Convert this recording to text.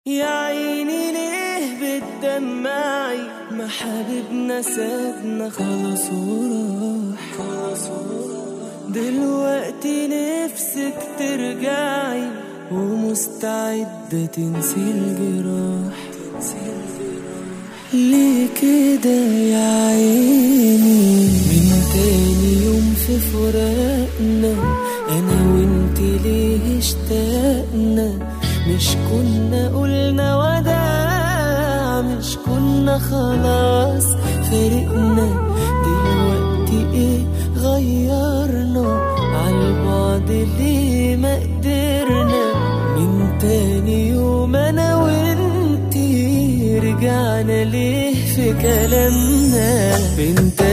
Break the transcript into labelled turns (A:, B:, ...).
A: يا عيني ليه بتدمعي ما حبيبنا سابنا خلاص وراح خلاص وراح دلوقتي نفسك ترجعي ومستعدة تنسي الجراح تنسي الجراح ليه كده يا عيني من تاني يوم في فراقنا انا وانت ليه اشتقنا مش كنا قلنا وداع مش كنا خلاص فرقنا دلوقتي ايه غيرنا عالبعد ليه ما قدرنا من تاني يوم انا وانتي رجعنا ليه في كلامنا بنت